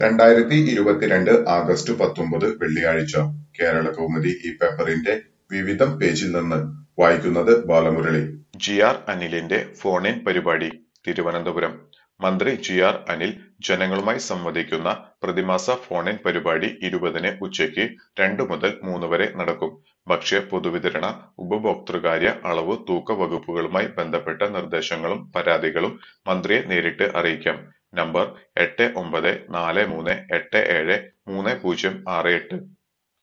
രണ്ടായിരത്തി ഇരുപത്തിരണ്ട് ആഗസ്റ്റ് പത്തൊമ്പത് വെള്ളിയാഴ്ച കേരളകൗമുദി ഈ പേപ്പറിന്റെ വിവിധം പേജിൽ നിന്ന് വായിക്കുന്നത് ബാലമുരളി ജി ആർ അനിലിന്റെ ഫോണിൻ പരിപാടി തിരുവനന്തപുരം മന്ത്രി ജി ആർ അനിൽ ജനങ്ങളുമായി സംവദിക്കുന്ന പ്രതിമാസ ഫോണിൻ പരിപാടി ഇരുപതിന് ഉച്ചയ്ക്ക് രണ്ടു മുതൽ മൂന്ന് വരെ നടക്കും ഭക്ഷ്യ പൊതുവിതരണ ഉപഭോക്തൃകാര്യ അളവ് തൂക്ക വകുപ്പുകളുമായി ബന്ധപ്പെട്ട നിർദ്ദേശങ്ങളും പരാതികളും മന്ത്രിയെ നേരിട്ട് അറിയിക്കാം നമ്പർ എട്ട് ഒമ്പത് നാല് മൂന്ന് എട്ട് ഏഴ് മൂന്ന് പൂജ്യം ആറ് എട്ട്